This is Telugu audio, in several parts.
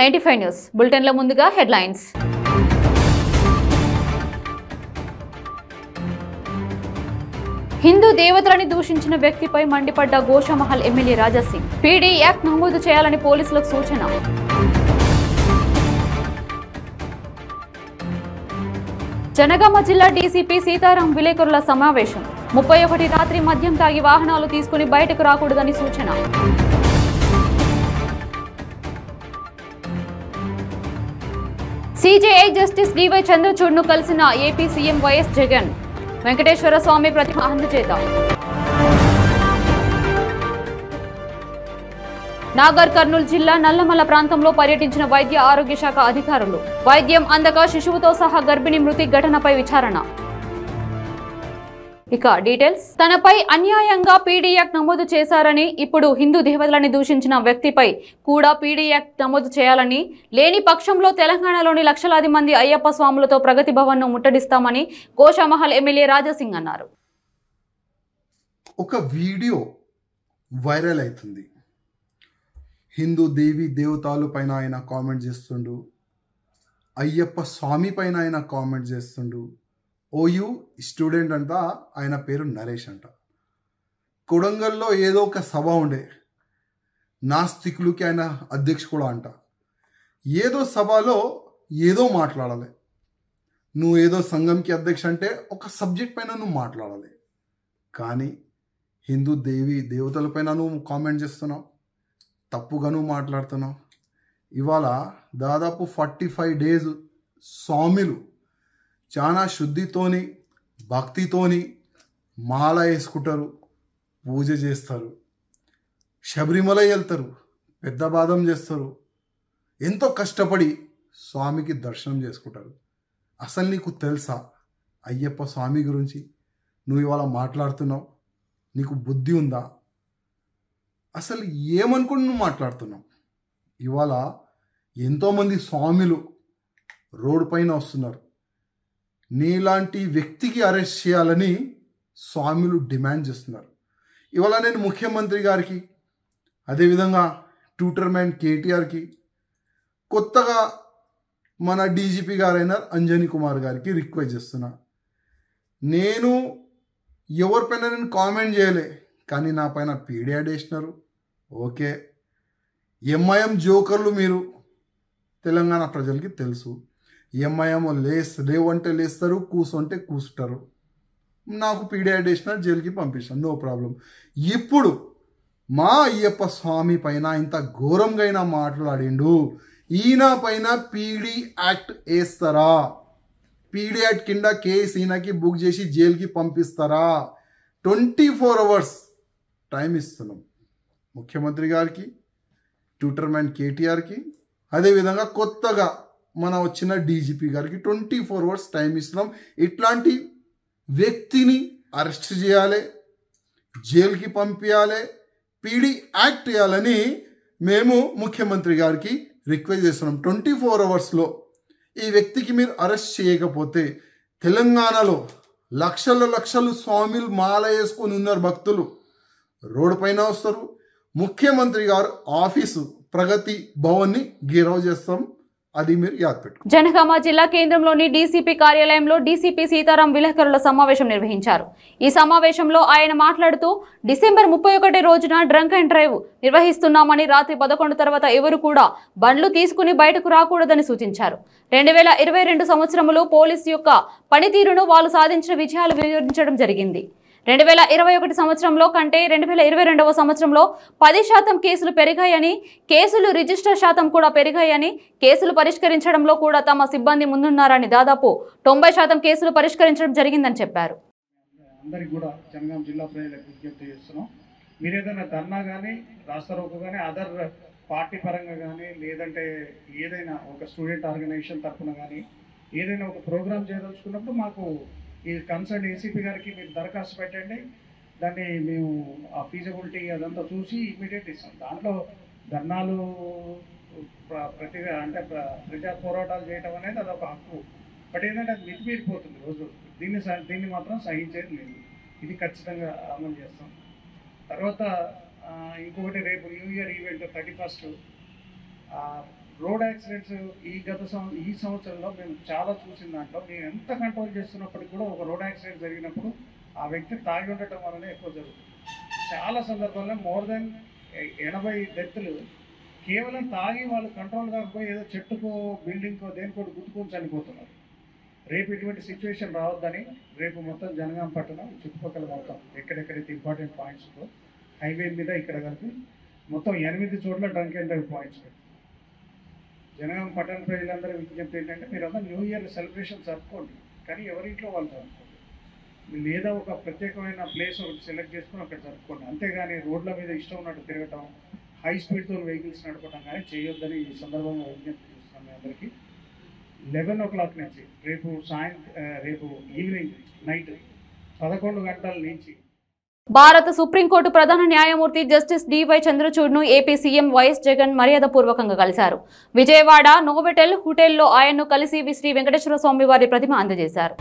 నైన్టీ ఫైవ్ న్యూస్ బులెటిన్లో ముందుగా హెడ్లైన్స్ హిందూ దేవతలని దూషించిన వ్యక్తిపై మండిపడ్డ Goshamahal MLA Raja Singh PD act నమోదు చేయాలని పోలీసులకు సూచన జనగామ జిల్లా డీసీపీ సీతారాం విలేకరుల సమావేశం ముప్పై ఒకటి రాత్రి మద్యం తాగి వాహనాలు తీసుకుని బయటకు రాకూడదని సూచన సిజేఐ జస్టిస్ డివై చంద్రచూడ్ను కలిసిన AP CM YS Jagan Venkateswara Swamy ప్రతిమ అందజేత నాగర్ కర్నూలు జిల్లా నల్లమల్ల ప్రాంతంలో పర్యటించిన వైద్య ఆరోగ్య శాఖ అధికారులు వైద్యం అందక శిశువుతో సహా గర్భిణి మృతి ఘటనపై విచారణ ఇక డీటెయిల్స్ తనపై అన్యాయంగా పీడీ యాక్ట్ నమోదు చేశారని ఇప్పుడు హిందూ దేవతలని దూషించిన వ్యక్తిపై కూడా పీడీ యాక్ట్ నమోదు చేయాలని లేని పక్షంలో తెలంగాణలోని లక్షలాది మంది అయ్యప్ప స్వాములతో ప్రగతి భవన్ను ముట్టడిస్తామని గోషామహల్ ఎమ్మెల్యే రాజాసింగ్ అన్నారు ఒక వీడియో వైరల్ అవుతుంది హిందూ దేవి దేవతాలు పైన ఆయన కామెంట్ చేస్తుండు అయ్యప్ప స్వామి పైన ఆయన కామెంట్ చేస్తుండు ఓయూ స్టూడెంట్ అంట ఆయన పేరు నరేష్ అంట కొడంగల్లో ఏదో ఒక సభ ఉండే నాస్తికులకి ఆయన అధ్యక్షుడు అంట ఏదో సభలో ఏదో మాట్లాడాలి నువ్వు ఏదో సంఘంకి అధ్యక్ష అంటే ఒక సబ్జెక్ట్ పైన నువ్వు మాట్లాడాలి కానీ హిందూ దేవి దేవతల పైన నువ్వు కామెంట్ చేస్తున్నావు తప్పుగా నువ్వు మాట్లాడుతున్నావు ఇవాళ దాదాపు ఫార్టీ ఫైవ్ డేస్ స్వామిలు చాలా శుద్ధితోని భక్తితోని మాల వేసుకుంటారు పూజ చేస్తారు శబరిమల వెళ్తారు పెద్ద బాదం చేస్తారు ఎంతో కష్టపడి స్వామికి దర్శనం చేసుకుంటారు అసలు నీకు తెలుసా అయ్యప్ప స్వామి గురించి నువ్వు ఇవాళ మాట్లాడుతున్నావు నీకు బుద్ధి ఉందా అసలు ఏమనుకుని నువ్వు మాట్లాడుతున్నావు ఇవాళ ఎంతోమంది స్వామిలు రోడ్డు పైన వస్తున్నారు నీలాంటి వ్యక్తికి అరెస్ట్ చేయాలని స్వామిలు డిమాండ్ చేస్తున్నారు ఇవాళ నేను ముఖ్యమంత్రి గారికి అదేవిధంగా ట్యూటర్ మ్యాన్ కేటీఆర్కి కొత్తగా మన డీజీపీ గారైన అంజనీ కుమార్ గారికి రిక్వెస్ట్ చేస్తున్నా నేను ఎవరిపైన నేను కామెంట్ చేయలే కానీ నా పైన పీడియాడ్ వేసినారు ఓకే ఎంఐఎం జోకర్లు మీరు తెలంగాణ ప్రజలకి తెలుసు ఎంఐఎం లేస్ లేవంటే లేస్తారు కూసుంటే కూసుంటారు నాకు పీడియాడ్ వేసినారు జైలుకి పంపిస్తాను నో ప్రాబ్లం ఇప్పుడు మా అయ్యప్ప స్వామి పైన ఇంత ఘోరంగా అయినా మాట్లాడిండు ఈయన పైన పీడీ యాక్ట్ వేస్తారా పీడీ యాక్ట్ కింద కేసు ఈయనకి బుక్ చేసి జైలుకి పంపిస్తారా ట్వంటీ ఫోర్ అవర్స్ టైం ఇస్తున్నాం ముఖ్యమంత్రి గారికి ట్యూటర్ మ్యాన్ కేటీఆర్కి అదేవిధంగా కొత్తగా మన వచ్చిన డీజీపీ గారికి ట్వంటీ ఫోర్ అవర్స్ టైం ఇస్తున్నాం ఇట్లాంటి వ్యక్తిని అరెస్ట్ చేయాలి జైలుకి పంపించాలి పీడీ యాక్ట్ చేయాలని మేము ముఖ్యమంత్రి గారికి రిక్వెస్ట్ చేస్తున్నాం ట్వంటీ ఫోర్ అవర్స్లో ఈ వ్యక్తికి మీరు అరెస్ట్ చేయకపోతే తెలంగాణలో లక్షల లక్షలు స్వామిలు మాల వేసుకొని ఉన్నారు భక్తులు రోడ్డు పైన వస్తారు ముఖ్యమంత్రి గారు ఆఫీసు ప్రగతి భవన్ని గీరవ్ చేస్తాం అది మీరు యాద్ పెట్టుకో జనగామ జిల్లా కేంద్రంలోని డీసీపీ కార్యాలయంలో డీసీపీ సీతారాం విలేకరుల సమావేశం నిర్వహించారు ఈ సమావేశంలో ఆయన మాట్లాడుతూ డిసెంబర్ ముప్పై ఒకటి రోజున డ్రంక్ అండ్ డ్రైవ్ నిర్వహిస్తున్నామని రాత్రి పదకొండు తర్వాత ఎవరు కూడా బండ్లు తీసుకుని బయటకు రాకూడదని సూచించారు రెండు వేల ఇరవై రెండు సంవత్సరములు పోలీసు యొక్క పనితీరును వాళ్ళు సాధించిన విజయాలు వివరించడం జరిగింది రెండు వేల ఇరవై ఒకటి సంవత్సరంలో కంటే రెండు వేల ఇరవై రెండవ సంవత్సరంలో పది శాతం కేసులు పెరిగాయని కేసులు రిజిస్టర్ శాతం కూడా పెరిగాయని కేసులు పరిష్కరించడంలో కూడా తమ సిబ్బంది ముందున్నారని దాదాపు తొంభై శాతం కేసులు పరిష్కరించడం జరిగిందని చెప్పారు అందరికి కూడా జనగాం జిల్లా ప్రజలకు విజ్ఞప్తి చేస్తున్నాం మీరు ఏదైనా ధర్నా కానీ రాస్తారోకు కానీ అదర్ పార్టీ పరంగా కానీ లేదంటే ఏదైనా ఒక స్టూడెంట్ ఆర్గనైజేషన్ తరఫున కానీ ఏదైనా ఒక ప్రోగ్రామ్ చేయదలుచుకున్నప్పుడు మాకు ఈ కన్సర్న్ ఏసీపీ గారికి మీరు దరఖాస్తు పెట్టండి దాన్ని మేము ఆ ఫీజిబిలిటీ అదంతా చూసి ఇమీడియట్ ఇస్తాం దాంట్లో ధర్నాలు ప్ర- ప్రతి అంటే ప్ర- ప్రజా పోరాటాలు చేయటం అనేది అదొక హక్కు బట్ ఏంటంటే అది మితిమీరిపోతుంది రోజు దీన్ని స- దీన్ని మాత్రం సహించేది లేదు ఇది ఖచ్చితంగా అమలు చేస్తాం తర్వాత ఆ, ఇంకొకటి రేపు new year event thirty first road accidents ఈ గత సంవ ఈ సంవత్సరంలో మేము చాలా చూసిన దాంట్లో మేము ఎంత కంట్రోల్ చేస్తున్నప్పటికీ కూడా ఒక రోడ్ యాక్సిడెంట్ జరిగినప్పుడు ఆ వ్యక్తి తాగి ఉండటం వల్లనే ఎక్కువ జరుగుతుంది చాలా సందర్భాల్లో మోర్ దెన్ ఎనభై డెత్తులు కేవలం తాగి వాళ్ళు కంట్రోల్ కాకపోయి ఏదో చెట్టుకో బిల్డింగ్కో దేనికో గుర్తుకొని చనిపోతున్నారు రేపు ఇటువంటి సిచ్యువేషన్ రావద్దని రేపు మొత్తం జనగాం పట్టణం చుట్టుపక్కల మొత్తం ఎక్కడెక్కడైతే ఇంపార్టెంట్ పాయింట్స్ ఉందో హైవే మీద ఇక్కడ కలిపి మొత్తం ఎనిమిది చోట్ల డ్రంక్ అండ్ డ్రైవ్ పాయింట్స్ పెట్టాం జనగాం పట్టణ ప్రజలందరూ విజ్ఞప్తి ఏంటంటే మీరు అందరూ న్యూ ఇయర్ సెలబ్రేషన్ జరుపుకోండి కానీ ఎవరింట్లో వాళ్ళు జరుపుకోండి లేదా ఒక ప్రత్యేకమైన ప్లేస్ ఒకటి సెలెక్ట్ చేసుకుని అక్కడ జరుపుకోండి అంతేగాని రోడ్ల మీద ఇష్టం ఉన్నట్టు తిరగటం హై స్పీడ్తో వెహికల్స్ నడపడం కానీ చేయొద్దని ఈ సందర్భంగా విజ్ఞప్తి చేస్తున్నాం మీ అందరికీ లెవెన్ ఓ క్లాక్ నుంచి రేపు సాయం ఆ, రేపు ఈవినింగ్ నైట్ పదకొండు గంటల నుంచి భారత సుప్రీంకోర్టు ప్రధాన న్యాయమూర్తి జస్టిస్ డివై చంద్రచూడ్ను ఏపీ సీఎం వైఎస్ జగన్ మర్యాదపూర్వకంగా కలిశారు విజయవాడ నోవెటెల్ హోటల్లో ఆయన్ను కలిసి శ్రీ వెంకటేశ్వర స్వామి వారి ప్రతిమ అందజేశారు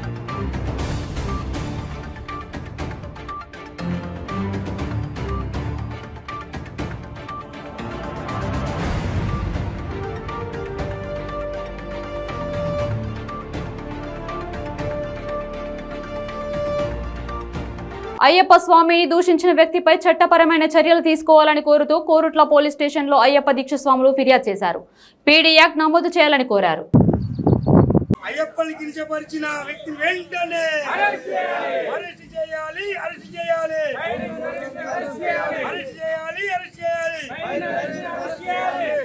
అయ్యప్ప స్వామిని దూషించిన వ్యక్తిపై చట్టపరమైన చర్యలు తీసుకోవాలని కోరుతూ కోరుట్ల పోలీస్ స్టేషన్లో అయ్యప్ప దీక్ష స్వాములు ఫిర్యాదు చేశారు పీడీ యాక్ట్ నమోదు చేయాలని కోరారు అయ్యప్పని కించపరిచిన వ్యక్తిని వెంటనే అరెస్ట్ చేయాలి అరెస్ట్ చేయాలి అరెస్ట్ చేయాలి అరెస్ట్ చేయాలి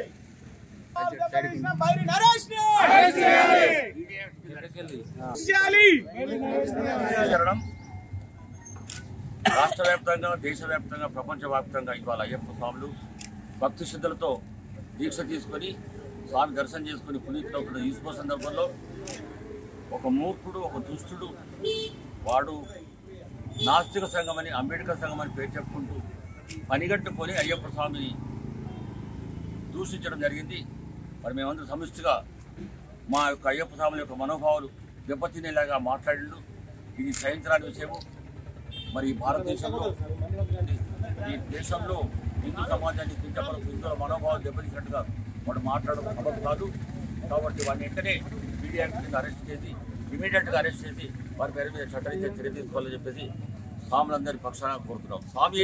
చేయడం రాష్ట్ర వ్యాప్తంగా దేశవ్యాప్తంగా ప్రపంచవ్యాప్తంగా ఇవాళ అయ్యప్ప స్వాములు భక్తి శ్రద్ధలతో దీక్ష తీసుకొని స్వామి దర్శనం చేసుకుని పునీతులవుతున్న ఈ శుభ సందర్భంలో ఒక మూర్ఖుడు ఒక దుష్టుడు వాడు నాస్తిక సంఘం అని అంబేద్కర్ సంఘం అని పేరు చెప్పుకుంటూ పనిగట్టుకొని అయ్యప్ప స్వామిని దూషించడం జరిగింది మరి మేమందరం సమిష్టిగా మా యొక్క అయ్యప్ప స్వాముల యొక్క మనోభావాలు దెబ్బతినేలాగా మాట్లాడిండు ఇది సహించరాని విషయము మరి ఈ భారతదేశంలో ఈ దేశంలో హిందూ సమాజాన్ని కించపరుపు హిందువుల మనోభావాలు దెబ్బతీసినట్టుగా వాడు మాట్లాడడం సబబు కాదు కాబట్టి వాడిని వెంటనే పీడీ యాక్ట్ కింద అరెస్ట్ చేసి ఇమీడియట్గా అరెస్ట్ చేసి వారి పేరు మీద చట్టరీత్యా చర్య తీసుకోవాలని చెప్పేసి స్వాములందరి పక్షాన కోరుతున్నాం స్వామి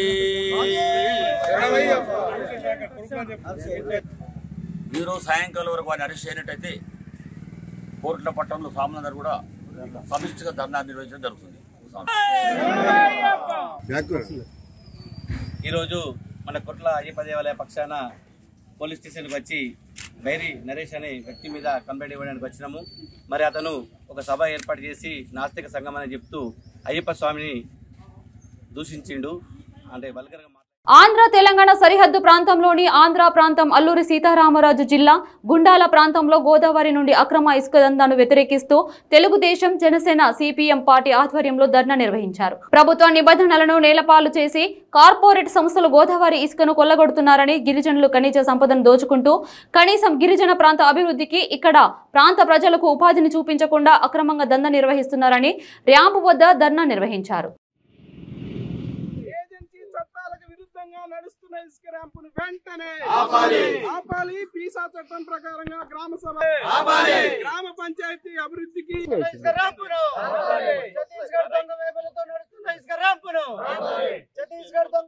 ఈరోజు సాయంకాలం వరకు వారిని అరెస్ట్ చేయనట్టయితే కోర్టుల పట్టణంలో స్వాములందరూ కూడా సమిష్టిగా ధర్నా నిర్వహించడం జరుగుతుంది స్వామి. ఈరోజు మన కొట్ల అయ్యప్ప దేవాలయ పక్షాన పోలీస్ స్టేషన్కి వచ్చి బైరి నరేష్ అనే వ్యక్తి మీద కంప్లైంట్ ఇవ్వడానికి వచ్చినాము మరి అతను ఒక సభ ఏర్పాటు చేసి నాస్తిక సంఘం అని చెప్తూ అయ్యప్ప స్వామిని దూషించిండు అంటే వల్గర్గా మాట్లాడి ఆంధ్ర తెలంగాణ సరిహద్దు ప్రాంతంలోని ఆంధ్ర ప్రాంతం అల్లూరి సీతారామరాజు జిల్లా గుండాల ప్రాంతంలో గోదావరి నుండి అక్రమ ఇసుక దందాను వ్యతిరేకిస్తూ తెలుగుదేశం జనసేన సిపిఎం పార్టీ ఆధ్వర్యంలో ధర్నా నిర్వహించారు ప్రభుత్వ నిబంధనలను నేలపాలు చేసి కార్పొరేట్ సంస్థలు గోదావరి ఇసుకను కొల్లగొడుతున్నారని గిరిజనులు ఖనిజ సంపదను దోచుకుంటూ కనీసం గిరిజన ప్రాంత అభివృద్ధికి ఇక్కడ ప్రాంత ప్రజలకు ఉపాధిని చూపించకుండా అక్రమంగా దందా నిర్వహిస్తున్నారని ర్యాంపు వద్ద ధర్నా నిర్వహించారు ఏజెన్సీ చట్టాలకు విరుద్ధంగా నడుస్తున్న ఇసుక ర్యాంపును వెంటనే ఆపాలి ఆపాలి పీసా చట్టం ప్రకారంగా గ్రామ సభ ఆపాలి గ్రామ పంచాయతీ అభివృద్ధికి ఇసుక ర్యాంపును ఛత్తీస్గఢ్ దొంగ వేపులతో నడుస్తున్న ఇసుక ర్యాంపును ఛత్తీస్గఢ్ దొంగ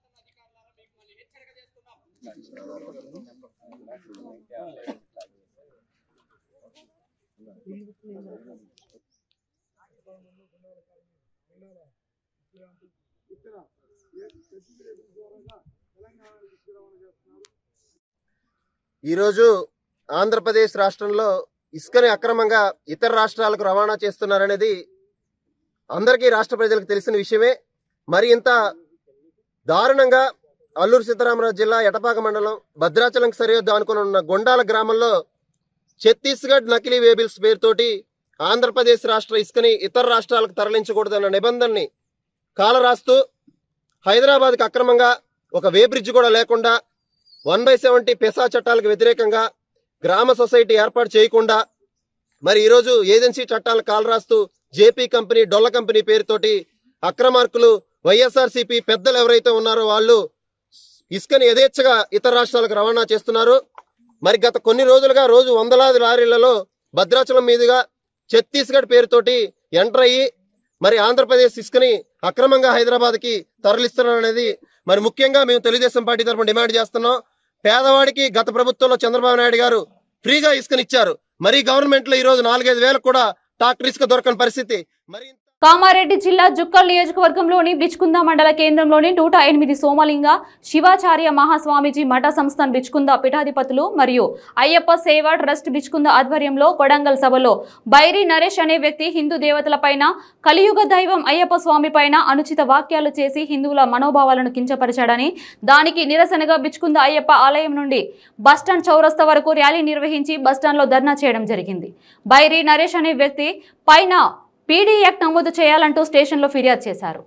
ఈరోజు ఆంధ్రప్రదేశ్ రాష్ట్రంలో ఇసుకని అక్రమంగా ఇతర రాష్ట్రాలకు రవాణా చేస్తున్నారనేది అందరికీ రాష్ట్ర ప్రజలకు తెలిసిన విషయమే మరి ఇంత దారుణంగా అల్లూరు సీతారామరాజు జిల్లా ఎటపాక మండలం భద్రాచలం సరిహద్దు అనుకుని ఉన్న గొండాల గ్రామంలో ఛత్తీస్గఢ్ నకిలీ వేబిల్స్ పేరుతోటి ఆంధ్రప్రదేశ్ రాష్ట్ర ఇసుకని ఇతర రాష్ట్రాలకు తరలించకూడదన్న నిబంధనని కాలరాస్తూ హైదరాబాద్కి అక్రమంగా ఒక వే బ్రిడ్జ్ కూడా లేకుండా వన్ బై సెవెంటీ పెసా చట్టాలకు వ్యతిరేకంగా గ్రామ సొసైటీ ఏర్పాటు చేయకుండా మరి ఈరోజు ఏజెన్సీ చట్టాలను కాలరాస్తూ జేపీ కంపెనీ డొల్ల కంపెనీ పేరుతోటి అక్రమార్కులు వైఎస్ఆర్సీపీ పెద్దలు ఎవరైతే ఉన్నారో వాళ్ళు ఇసుకని యథేచ్ఛగా ఇతర రాష్ట్రాలకు రవాణా చేస్తున్నారు మరి గత కొన్ని రోజులుగా రోజు వందలాది లారీలలో భద్రాచలం మీదుగా ఛత్తీస్గఢ్ పేరుతోటి ఎంటర్ అయ్యి మరి ఆంధ్రప్రదేశ్ ఇసుకని అక్రమంగా హైదరాబాద్కి తరలిస్తున్నారనేది మరి ముఖ్యంగా మేము తెలుగుదేశం పార్టీ తరఫున డిమాండ్ చేస్తున్నాం పేదవాడికి గత ప్రభుత్వంలో చంద్రబాబు నాయుడు గారు ఫ్రీగా ఇసుకనిచ్చారు మరి గవర్నమెంట్ లో ఈ రోజు నాలుగైదు వేలకు కూడా ట్రాక్టర్ ఇసుక దొరకని పరిస్థితి మరి కామారెడ్డి జిల్లా జుక్కల్ నియోజకవర్గంలోని బిచ్కుంద మండల కేంద్రంలోని నూట ఎనిమిది సోమలింగ శివాచార్య మహాస్వామీజీ మఠ సంస్థాన్ బిచ్కుంద పీఠాధిపతులు మరియు అయ్యప్ప సేవా ట్రస్ట్ బిచ్కుంద ఆధ్వర్యంలో కొడంగల్ సభలో బైరి నరేష్ అనే వ్యక్తి హిందూ దేవతలపైన కలియుగ దైవం అయ్యప్ప స్వామి పైన అనుచిత వాక్యాలు చేసి హిందువుల మనోభావాలను కించపరిచాడని దానికి నిరసనగా బిచ్కుంద అయ్యప్ప ఆలయం నుండి బస్టాండ్ చౌరస్తా వరకు ర్యాలీ నిర్వహించి బస్టాండ్లో ధర్నా చేయడం జరిగింది బైరి నరేష్ అనే వ్యక్తి పైన పీడీ యాక్ట్ నమోదు చేయాలంటూ స్టేషన్లో ఫిర్యాదు చేశారు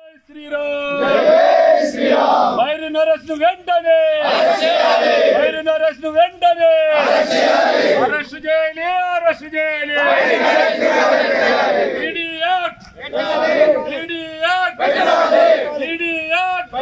వైరు నరేష్ ను వెంటనే వైరు నరేష్ ను వెంటనే అరెస్ట్ చేయాలి అరెస్ట్ చేయాలి ED act ED act ED act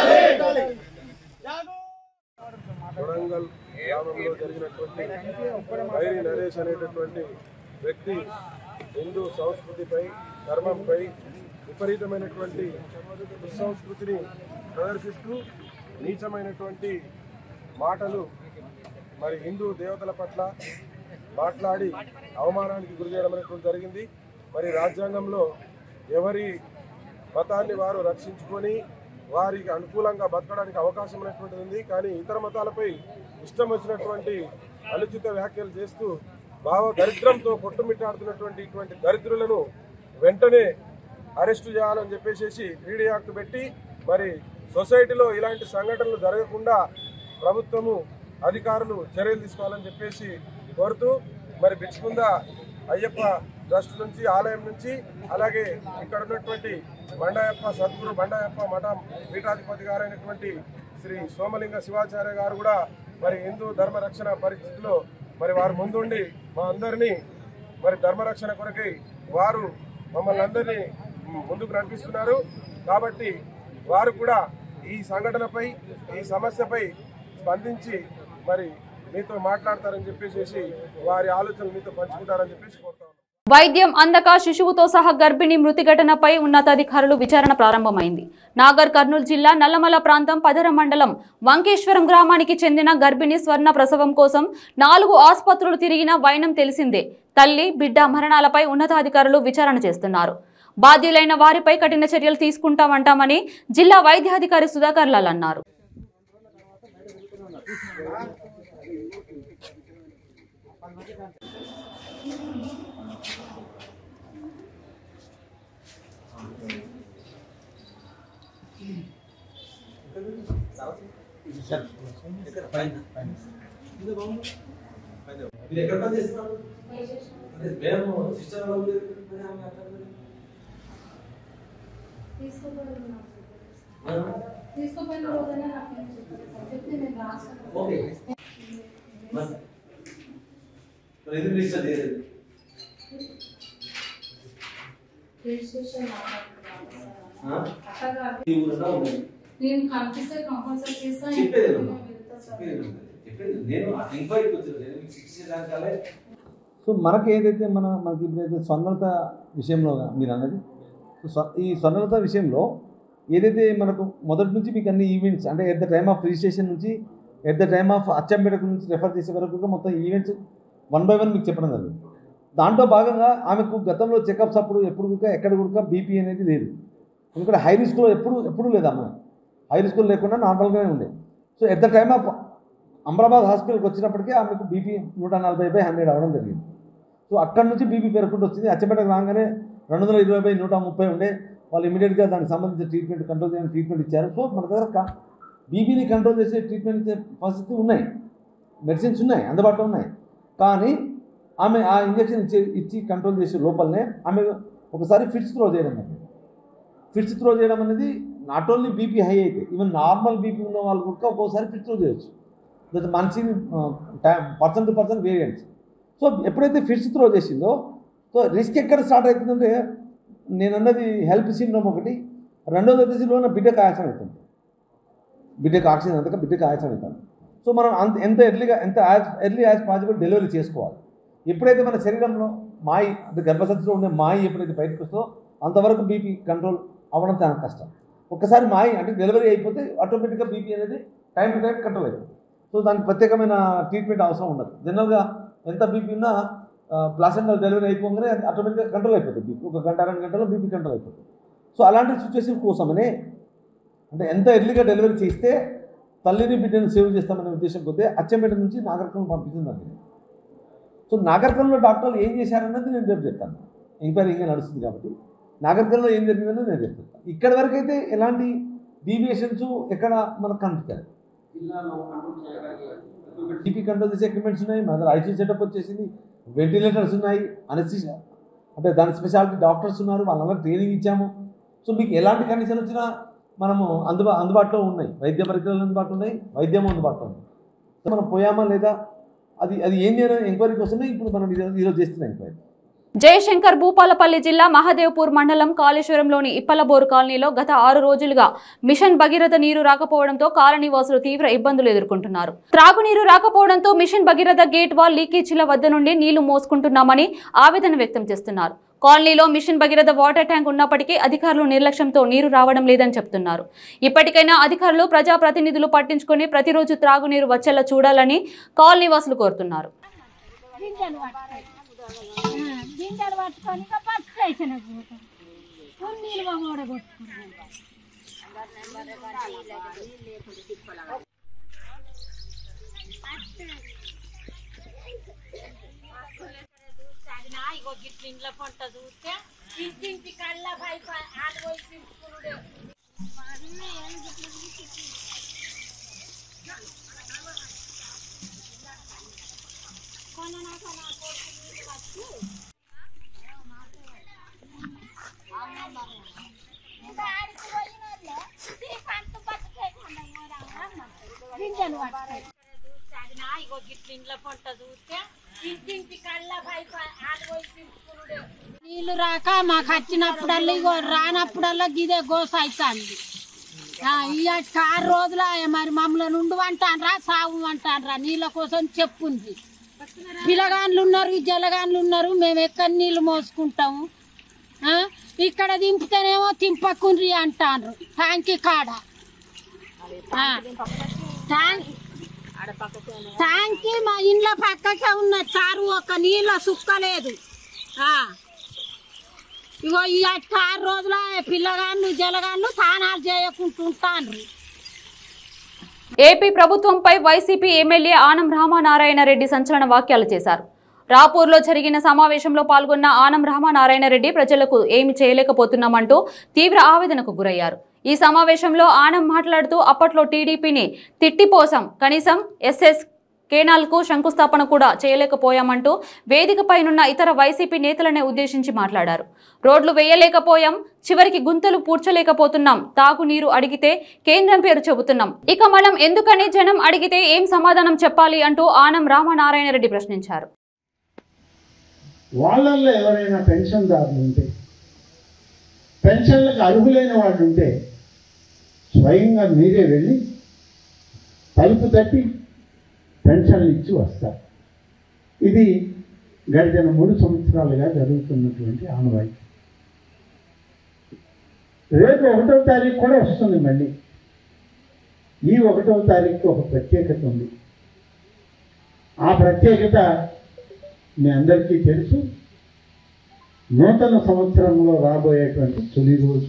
Kodangal గ్రామంలో జరిగినటువంటి వైరి నరేష్ అనేటటువంటి వ్యక్తి హిందూ సంస్కృతిపై ధర్మంపై విపరీతమైనటువంటి దుస్సంస్కృతిని ప్రదర్శిస్తూ నీచమైనటువంటి మాటలు మరి హిందూ దేవతల పట్ల మాట్లాడి అవమానానికి గురి చేయడం అనేటువంటి జరిగింది మరి రాజ్యాంగంలో ఎవరి మతాన్ని వారు రక్షించుకొని వారికి అనుకూలంగా బతకడానికి అవకాశం అనేటువంటిది ఉంది కానీ ఇతర మతాలపై ఇష్టం వచ్చినటువంటి అనుచిత వ్యాఖ్యలు చేస్తూ భావ దరిద్రంతో కొట్టుమిట్టాడుతున్నటువంటి ఇటువంటి దరిద్రులను వెంటనే అరెస్టు చేయాలని చెప్పేసి త్రీడీ యాక్ట్ పెట్టి మరి సొసైటీలో ఇలాంటి సంఘటనలు జరగకుండా ప్రభుత్వము అధికారులు చర్యలు తీసుకోవాలని చెప్పేసి కోరుతూ మరి బిచ్చుకుంద అయ్యప్ప ట్రస్ట్ నుంచి ఆలయం నుంచి అలాగే ఇక్కడ ఉన్నటువంటి బండాయప్ప సద్గురు బండాయప్ప మఠం పీఠాధిపతి గారైనటువంటి శ్రీ సోమలింగ శివాచార్య గారు కూడా మరి హిందూ ధర్మ రక్షణ పరిస్థితిలో మరి వారు ముందుండి మా అందరినీ మరి ధర్మరక్షణ కొరకై వారు మమ్మల్ని అందరినీ ముందుకు నడిపిస్తున్నారు కాబట్టి వారు కూడా ఈ సంఘటనపై ఈ సమస్యపై స్పందించి మరి మీతో మాట్లాడతారని చెప్పేసి వారి ఆలోచనలు మీతో పంచుకుంటారని చెప్పేసి కోరుతాను వైద్యం అందక శిశువుతో సహా గర్భిణి మృతి ఘటనపై ఉన్నతాధికారులు విచారణ ప్రారంభమైంది నాగర్ కర్నూలు జిల్లా నల్లమల ప్రాంతం పదర మండలం వంకేశ్వరం గ్రామానికి చెందిన గర్భిణి స్వర్ణ ప్రసవం కోసం నాలుగు ఆసుపత్రులు తిరిగిన వైనం తెలిసిందే తల్లి బిడ్డ మరణాలపై ఉన్నతాధికారులు విచారణ చేస్తున్నారు బాధ్యులైన వారిపై కఠిన చర్యలు తీసుకుంటామంటామని జిల్లా వైద్యాధికారి సుధాకర్ లాల్ అన్నారు మీరు ఎక్కడ పని చేస్తున్నారు అదే మేము సిస్టర్ వాళ్ళు లేదు. మరి ఆమె అట్లా ఉంది. ఆ? తీసుకుపోయిన రోజైనా నాకు ఏం చెప్పలేదు సార్ చెప్తే నేను రాస్తాను ఓకే మరి మరి ఎందుకు రిజిస్టర్ చేయలేదు రిజిస్ట్రేషన్ ఆ? అట్టగా ఈ ఊరిలో ఉన్నది నేను కనిపిస్తే కంపల్సరీ చేస్తాను చెప్పేది నేను ఏమన్నా? వెళ్తా సార్. చెప్పేది ఏమన్నా? చెప్పేది నేను ఎంక్వైరీకి వచ్చాను నేను మీకు శిక్ష చేయడానికలే సో మనకి ఏదైతే మన మనకి ఇప్పుడైతే స్వర్ణలత విషయంలో మీరు అన్నది సో స్వ- ఈ స్వర్ణలత విషయంలో ఏదైతే మనకు మొదటి నుంచి మీకు అన్ని ఈవెంట్స్ అంటే at the time of registration నుంచి at the time of Achampet నుంచి రెఫర్ చేసే వరకు కూడా మొత్తం ఈవెంట్స్ వన్ బై వన్ మీకు చెప్పడం జరిగింది దాంట్లో భాగంగా ఆమెకు గతంలో చెకప్స్ అప్పుడు ఎప్పుడు కూడా ఎక్కడ కూడా బీపీ అనేది లేదు ఎందుకంటే హై రిస్క్లో ఎప్పుడు ఎప్పుడు లేదు అమ్మ హై రిస్క్లో లేకుండా నార్మల్గానే ఉండే so at the time of Amrabad హాస్పిటల్కి వచ్చినప్పటికీ ఆమెకు బీపీ నూట నలభై బై హండ్రెడ్ అవ్వడం జరిగింది సో అక్కడ నుంచి బీపీ పెరుగుకుంటూ వచ్చింది అచ్చంపేటకు రాగానే రెండు వందల ఇరవై బై నూట ముప్పై ఉండే వాళ్ళు ఇమీడియట్గా దానికి సంబంధించిన ట్రీట్మెంట్ కంట్రోల్ చేయడానికి ట్రీట్మెంట్ ఇచ్చారు సో మన దగ్గర బీపీని కంట్రోల్ చేసే ట్రీట్మెంట్ ఇచ్చే పరిస్థితి ఉన్నాయి మెడిసిన్స్ ఉన్నాయి అందుబాటులో ఉన్నాయి కానీ ఆమె ఆ ఇంజెక్షన్ ఇచ్చి ఇచ్చి కంట్రోల్ చేసే లోపలనే ఆమె ఒకసారి ఫిట్స్ త్రో చేయడం అనేది ఫిట్స్ త్రో చేయడం అనేది నాట్ ఓన్లీ బీపీ హై అయితే ఈవెన్ నార్మల్ బీపీ ఉన్న వాళ్ళు కూడా ఒక్కోసారి ఫిట్స్ త్రో చేయొచ్చు దట్ మనిషి person to person variants so ఎప్పుడైతే ఫిట్స్ త్రో చేసిందో సో రిస్క్ ఎక్కడ స్టార్ట్ అవుతుందంటే నేను అన్నది హెల్ప్ సిండ్రోమ్ ఒకటి రెండోది వచ్చేసి లోన బిడ్డకు ఆయాసం అవుతుంది బిడ్డకు ఆక్సిజన్ అంతక బిడ్డకు ఆయాసం అవుతుంది సో మనం అంత ఎంత ఎర్లీగా ఎంత as early as possible delivery చేసుకోవాలి ఎప్పుడైతే మన శరీరంలో మాయి అంటే గర్భసంచిలో ఉండే మాయి ఎప్పుడైతే బయటకు వస్తుందో అంతవరకు బీపీ కంట్రోల్ అవ్వడం చాలా కష్టం ఒక్కసారి మాయి అంటే డెలివరీ అయిపోతే ఆటోమేటిక్గా బీపీ అనేది టైం టు టైం కంట్రోల్ అయిపోతుంది సో దానికి ప్రత్యేకమైన ట్రీట్మెంట్ అవసరం ఉండదు జనరల్గా ఎంత బీపీ ఉన్నా ప్లాసెంటల్ డెలివరీ అయిపోగానే అది ఆటోమేటిక్గా కంట్రోల్ అయిపోతుంది బీపీ ఒక గంట రెండు గంటలో బీపీ కంట్రోల్ అయిపోతుంది సో అలాంటి సిచ్యువేషన్ కోసమనే అంటే ఎంత ఎర్లీగా డెలివరీ చేస్తే తల్లిని బిడ్డను సేవ్ చేస్తామనే ఉద్దేశం కొద్దీ అచ్చంపేట నుంచి నాగరికం పంపించిందండి సో నాగరికంలో డాక్టర్లు ఏం చేశారన్నది నేను రేపు చెప్తాను ఎంక్వైరీ ఇంకా నడుస్తుంది కాబట్టి నాగరికంలో ఏం జరిగిందన్నది నేను రేపు చెప్తాను ఇక్కడ వరకు అయితే ఎలాంటి డీవియేషన్స్ ఎక్కడ మనకు కనిపించాలి టీపీ కంట్రోల్ చేసే ఎక్విప్మెంట్స్ ఉన్నాయి మన దగ్గర ఐసీ సెటప్ వచ్చేసింది వెంటిలేటర్స్ ఉన్నాయి అనస్థిషియా అంటే దాని స్పెషాలిటీ డాక్టర్స్ ఉన్నారు వాళ్ళందరూ ట్రైనింగ్ ఇచ్చాము సో మీకు ఎలాంటి కండిషన్ వచ్చినా మనము అందుబా అందుబాటులో ఉన్నాయి వైద్య పరికరాలు అందుబాటులో ఉన్నాయి వైద్యం అందుబాటులో ఉంది సో మనం పోయామా లేదా అది అది ఏం చేయడం ఎంక్వైరీ కోసమే ఇప్పుడు మనం ఈరోజు ఈరోజు చేస్తున్న ఎంక్వైరీ జయశంకర్ భూపాలపల్లి జిల్లా మహదేవ్పూర్ మండలం కాళేశ్వరంలోని ఇప్పలబోరు కాలనీలో గత ఆరు రోజులుగా మిషన్ భగీరథ నీరు రాకపోవడంతో కాలనీవాసులు తీవ్ర ఇబ్బందులు ఎదుర్కొంటున్నారు త్రాగునీరు రాకపోవడంతో మిషన్ భగీరథ గేట్ వాల్ లీకేజీల వద్ద నుండి నీళ్లు మోసుకుంటున్నామని ఆవేదన వ్యక్తం చేస్తున్నారు కాలనీలో మిషన్ భగీరథ వాటర్ ట్యాంక్ ఉన్నప్పటికీ అధికారులు నిర్లక్ష్యంతో నీరు రావడం లేదని చెప్తున్నారు ఇప్పటికైనా అధికారులు ప్రజాప్రతినిధులు పట్టించుకొని ప్రతిరోజు త్రాగునీరు వచ్చేలా చూడాలని కాలనీవాసులు కోరుతున్నారు గింజలు పట్టుకొని గింజలు పట్టుకొని ఇంకా బస్ స్టేషన్ పోతాం నీళ్ళు కూడా కొట్టుకుంటాం ఇగో గిట్ల ఇంట్లో పంట చూస్తే ఇంటింటి కళ్ళ పైప ఆడు పోయి తీసుకున్నాడు గింజలు పట్టుకొని ఇగో గిట్ల ఇంట్లో పంట చూస్తే ఇంటింటి కళ్ళ పైప ఆడు పోయి తీసుకున్నాడు నీళ్లు రాక మాకు వచ్చినప్పుడల్లా ఇగో రానప్పుడల్లా గిదే గోస అవుతుంది ఇయ్యాటికి ఆరు రోజుల మరి మమ్మల్ని ఉండమంటానరా సాగు అంటానరా నీళ్ళ కోసం చెప్పుంది పిల్లగాన్లు ఉన్నారు జలగాన్లు ఉన్నారు మేము ఎక్కడ నీళ్లు మోసుకుంటాము ఆ? ఇక్కడ దింపితేనేమో తింపకుండ్రి అంటారు ట్యాంకి కాడ ఆ. ట్యాంక్ ట్యాంకి మా ఇండ్ల పక్కకే ఉన్న చారు ఒక నీళ్ళ సుక్కలేదు ఆ. ఇగో ఈ ఆరు రోజుల పిల్లగాళ్ళు జలగాళ్ళు తానాలు చేయకుంటుంటాను ఏపీ ప్రభుత్వంపై వైసీపీ ఎమ్మెల్యే ఆనం రామానారాయణ రెడ్డి సంచలన వ్యాఖ్యలు చేశారు రాపూర్లో జరిగిన సమావేశంలో పాల్గొన్న ఆనం రామానారాయణ రెడ్డి ప్రజలకు ఏమి చేయలేకపోతున్నామంటూ తీవ్ర ఆవేదనకు గురయ్యారు ఈ సమావేశంలో ఆనం మాట్లాడుతూ అప్పట్లో టీడీపీని తిట్టిపోసాం కనీసం ఎస్ఎస్ కేనాల్కు శంకుస్థాపన కూడా చేయలేకపోయామంటూ వేదికపైనున్న ఇతర వైసీపీ నేతలనే ఉద్దేశించి మాట్లాడారు రోడ్లు వేయలేకపోయాం చివరికి గుంతలు పూడ్చలేకపోతున్నాం తాగునీరు అడిగితే కేంద్రం పేరు చెబుతున్నాం ఇక మనం ఎందుకని జనం అడిగితే ఏం సమాధానం చెప్పాలి అంటూ ఆనం రామనారాయణ రెడ్డి ప్రశ్నించారు వాళ్ళల్లో ఎవరైనా పెన్షన్దారులు ఉంటే పెన్షన్లకు అర్హులైన వాళ్ళు ఉంటే స్వయంగా మీరే వెళ్ళి తలుపు తట్టి పెన్షన్లు ఇచ్చి వస్తారు ఇది గడిచిన మూడు సంవత్సరాలుగా జరుగుతున్నటువంటి ఆనవాయితీ రేపు ఒకటో తారీఖు కూడా వస్తుంది మళ్ళీ ఈ ఒకటో తారీఖు ఒక ప్రత్యేకత ఉంది ఆ ప్రత్యేకత మీ అందరికీ తెలుసు నూతన సంవత్సరంలో రాబోయేటువంటి తొలి రోజు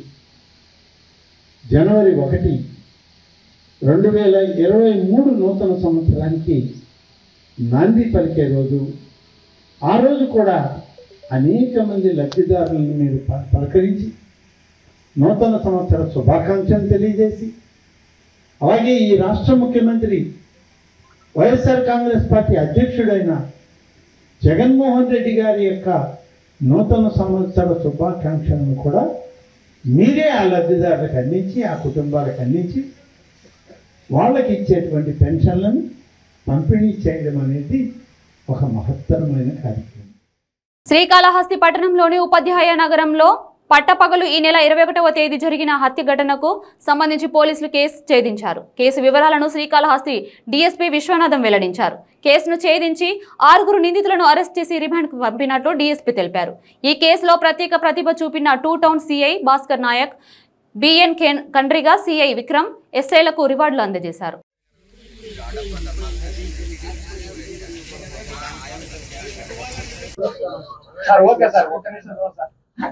జనవరి ఒకటి రెండు వేల ఇరవై మూడు నూతన సంవత్సరానికి నాంది పలికే రోజు ఆ రోజు కూడా అనేక మంది లబ్ధిదారులను మీరు ప- పలకరించి నూతన సంవత్సర శుభాకాంక్షలు తెలియజేసి అలాగే ఈ రాష్ట్ర ముఖ్యమంత్రి వైఎస్ఆర్ కాంగ్రెస్ పార్టీ అధ్యక్షుడైన జగన్మోహన్ రెడ్డి గారి యొక్క నూతన సంవత్సర శుభాకాంక్షలను కూడా మీరే ఆ లబ్ధిదారులకు అందించి ఆ కుటుంబాలకు అందించి వాళ్ళకి ఇచ్చేటువంటి పెన్షన్లను పంపిణీ చేయడం అనేది ఒక మహత్తరమైన కార్యక్రమం శ్రీకాళహస్తి పట్టణంలోని ఉపాధ్యాయ నగరంలో పట్టపగలు ఈ నెల ఇరవై ఒకటవ తేదీ జరిగిన హత్య ఘటనకు సంబంధించి పోలీసులు కేసు ఛేదించారు కేసు వివరాలను శ్రీకాళహస్తి డీఎస్పీ విశ్వనాథం వెల్లడించారు కేసును ఛేదించి ఆరుగురు నిందితులను అరెస్ట్ చేసి రిమాండ్కు పంపినట్లు డీఎస్పీ తెలిపారు ఈ కేసులో ప్రత్యేక ప్రతిభ చూపిన two town CI Bhaskar Naik BN Kandriga CI Vikram ఎస్ఐలకు రివార్డులు అందజేశారు సార్ ఓకే సార్ ఒక్క నిమిషం సార్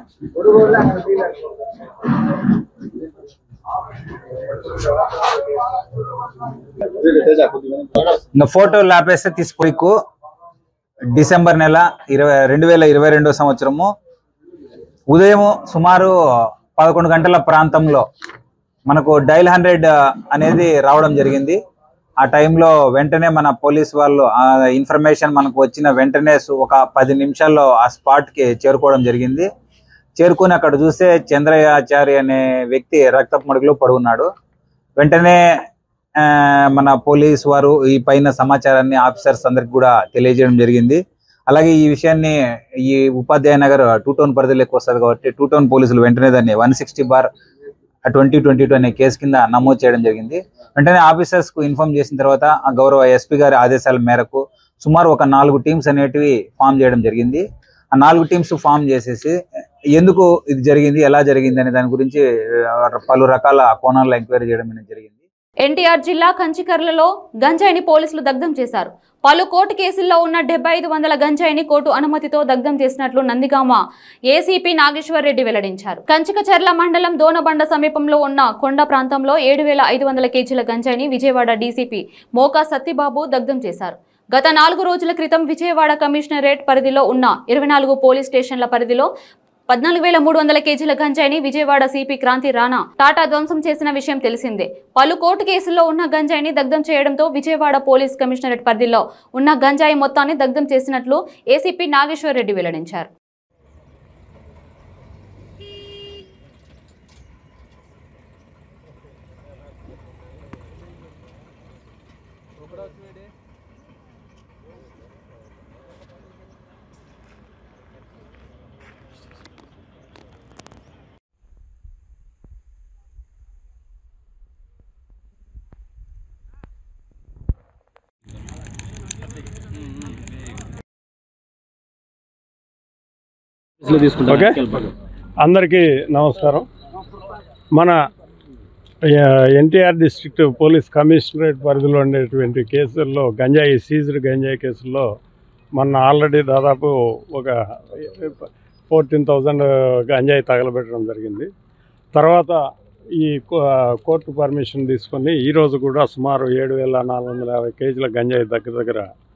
ఇంకా ఫోటోలు ఆపేస్తే తీసుకోకు డిసెంబర్ నెల ఇరవై రెండు వేల ఇరవై రెండో సంవత్సరము ఉదయం సుమారు పదకొండు గంటల ప్రాంతంలో మనకు డైల్ హండ్రెడ్ అనేది రావడం జరిగింది ఆ టైంలో వెంటనే మన పోలీస్ వాళ్ళు ఆ ఇన్ఫర్మేషన్ మనకు వచ్చిన వెంటనే సు- ఒక పది నిమిషాల్లో ఆ స్పాట్కి చేరుకోవడం జరిగింది చేరుకుని అక్కడ చూస్తే చంద్రయాచారి అనే వ్యక్తి రక్తపు మడుగులో పడున్నాడు వెంటనే ఆ, మన పోలీస్ వారు ఈ పైన సమాచారాన్ని ఆఫీసర్స్ అందరికి కూడా తెలియజేయడం జరిగింది అలాగే ఈ విషయాన్ని ఈ ఉపాధ్యాయ నగర్ టూ టౌన్ పరిధిలోకి వస్తుంది కాబట్టి టూ టౌన్ పోలీసులు వెంటనే దాన్ని one sixty bar twenty twenty two అనే కేసు కింద నమోదు చేయడం జరిగింది వెంటనే ఆఫీసర్స్ కు ఇన్ఫార్మ్ చేసిన తర్వాత ఆ గౌరవ ఎస్పీ గారి ఆదేశాల మేరకు సుమారు ఒక నాలుగు టీమ్స్ అనేటివి ఫామ్ చేయడం జరిగింది ఆ నాలుగు టీమ్స్ ఫామ్ చేసేసి ఎందుకు ఇది జరిగింది ఎలా జరిగింది అనే దాని గురించి ఆ, పలు రకాల కోణాల్లో ఎంక్వైరీ చేయడం అనేది జరిగింది ఎన్టీఆర్ జిల్లా కంచికర్లలో గంజాయిని పోలీసులు దగ్ధం చేశారు పలు కోర్టు కేసుల్లో ఉన్న డెబ్బై ఐదు వందల గంజాయిని కోర్టు అనుమతితో దగ్ధం చేసినట్లు నందిగామ ఏసీపీ నాగేశ్వర్ రెడ్డి వెల్లడించారు కంచికచర్ల మండలం దోనబండ సమీపంలో ఉన్న కొండ ప్రాంతంలో ఏడు వేల ఐదు వందల కేజీల గంజాయిని విజయవాడ డీసీపీ మోకా సత్యబాబు దగ్ధం చేశారు గత నాలుగు రోజుల క్రితం విజయవాడ కమిషనరేట్ పరిధిలో ఉన్న ఇరవై నాలుగు పోలీస్ స్టేషన్ల పరిధిలో పద్నాలుగు వేల మూడు వందల కేజీల గంజాయిని విజయవాడ సిపి క్రాంతి రాణా టాటా ధ్వంసం చేసిన విషయం తెలిసిందే పలు కోర్టు కేసుల్లో ఉన్న గంజాయిని దగ్ధం చేయడంతో విజయవాడ పోలీస్ కమిషనరేట్ పరిధిలో ఉన్న గంజాయి మొత్తాన్ని దగ్ధం చేసినట్లు ఏసీపీ నాగేశ్వర్ రెడ్డి వెల్లడించారు ఓకే అందరికీ నమస్కారం మన ఎన్టీఆర్ డిస్ట్రిక్ట్ పోలీస్ కమిషనరేట్ పరిధిలో ఉండేటువంటి కేసుల్లో గంజాయి సీజ్డ్ గంజాయి కేసుల్లో మొన్న ఆల్రెడీ దాదాపు ఒక ఫోర్టీన్ థౌజండ్ గంజాయి తగలబెట్టడం జరిగింది తర్వాత ఈ కో- కోర్టు పర్మిషన్ తీసుకొని ఈరోజు కూడా సుమారు ఏడు వేల నాలుగు వందల యాభై కేజీల గంజాయి దగ్గర దగ్గర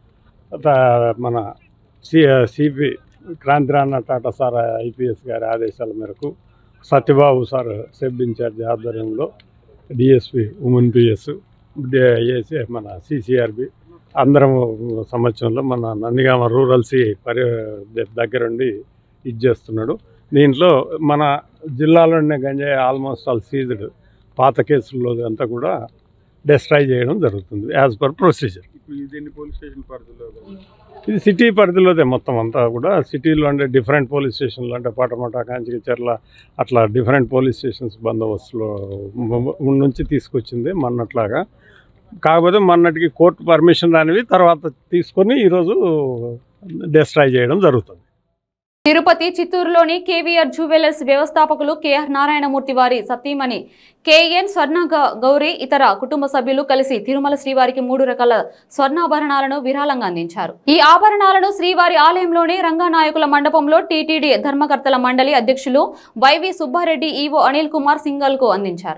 త- మన C CP Kranthi Rana Tata sir IPS గారి ఆదేశాల మేరకు సత్యబాబు సార్ సెబ్ ఇన్ఛార్జ్ ఆధ్వర్యంలో డిఎస్పి ఉమెన్ పిఎస్ ఏసీ మన సిసిఆర్బి అందరం సంవత్సరంలో మన నందిగామ రూరల్ సి పరి దగ్గరుండి ఇది చేస్తున్నాడు దీంట్లో మన జిల్లాలో ఉన్న గంజాయి ఆల్మోస్ట్ ఆల్ సీజ్డ్ పాత కేసుల్లో అంతా కూడా డిస్ట్రాయ్ చేయడం జరుగుతుంది యాజ్ పర్ ప్రొసీజర్ ఇప్పుడు దీన్ని పోలీస్ స్టేషన్ పరిధిలో ఇది సిటీ పరిధిలోదే మొత్తం అంతా కూడా సిటీలో అంటే డిఫరెంట్ పోలీస్ స్టేషన్లు అంటే పాటమట కాంచికచర్ల అట్లా డిఫరెంట్ పోలీస్ స్టేషన్స్ బందోబస్తులో ము- నుంచి తీసుకొచ్చింది మొన్నట్లాగా కాకపోతే మొన్నటికి కోర్టు పర్మిషన్ అనేవి తర్వాత తీసుకొని ఈరోజు డిస్ట్రాయ్ చేయడం జరుగుతుంది తిరుపతి చిత్తూరులోని కేవీఆర్ జ్యువెలర్స్ వ్యవస్థాపకులు కేఆర్ నారాయణమూర్తి వారి సతీమణి కేఎన్ స్వర్ణ గ- గౌరి ఇతర కుటుంబ సభ్యులు కలిసి తిరుమల శ్రీవారికి మూడు రకాల స్వర్ణాభరణాలను విరాళంగా అందించారు ఈ ఆభరణాలను శ్రీవారి ఆలయంలోని రంగనాయకుల మండపంలో టీటీడీ ధర్మకర్తల మండలి అధ్యక్షులు వైవి సుబ్బారెడ్డి ఈవో అనిల్ కుమార్ సింగల్ కు అందించారు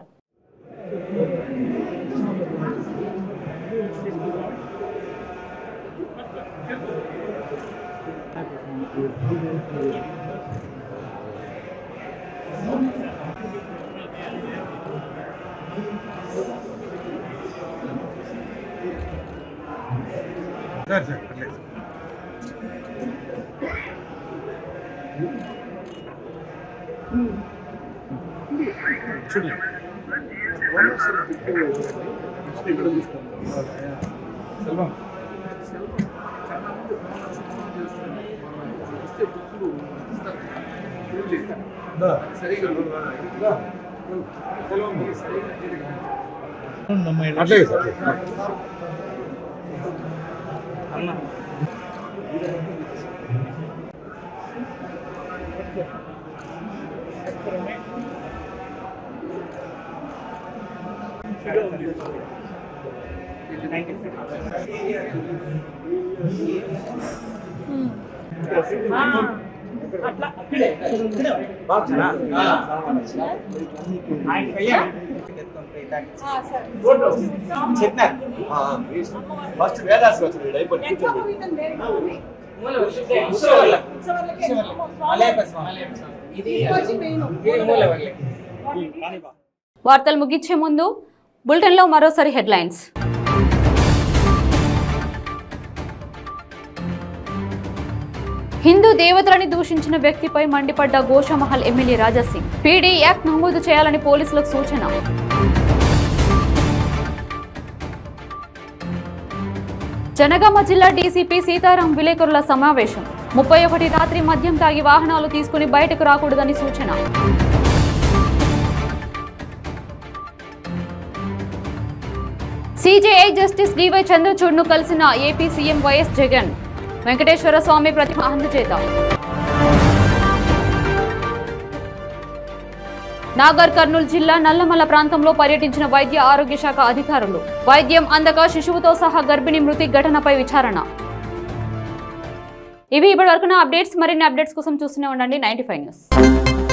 సార్ సార్ పర్లేదు చూడండి సెల్వం అట్లే సార్ ఫస్ట్ వేదాస్ వచ్చింది అయిపోయింది వార్తలు ముగించే ముందు బులెటిన్లో మరోసారి హెడ్లైన్స్ హిందూ దేవతలని దూషించిన వ్యక్తిపై మండిపడ్డ Goshamahal MLA Raja Singh PD act నమోదు చేయాలని పోలీసులకు సూచన జనగామ జిల్లా డీసీపీ సీతారాం విలేకరుల సమావేశం ముప్పై ఒకటి రాత్రి మద్యం తాగి వాహనాలు తీసుకుని బయటకు రాకూడదని సూచన సిజేఐ జస్టిస్ డివై చంద్రచూడ్ను కలిసిన AP CM YS Jagan Venkateswara Swamy ప్రతిమ అందజేత నాగర్ కర్నూలు జిల్లా నల్లమల్ల ప్రాంతంలో పర్యటించిన వైద్య ఆరోగ్య శాఖ అధికారులు వైద్యం అందక శిశువుతో సహా గర్భిణీ మృతి ఘటనపై విచారణ ఇవి ఇప్పటి వరకు నా అప్డేట్స్ మరిన్ని అప్డేట్స్ కోసం చూస్తూనే ఉండండి నైన్టీ న్యూస్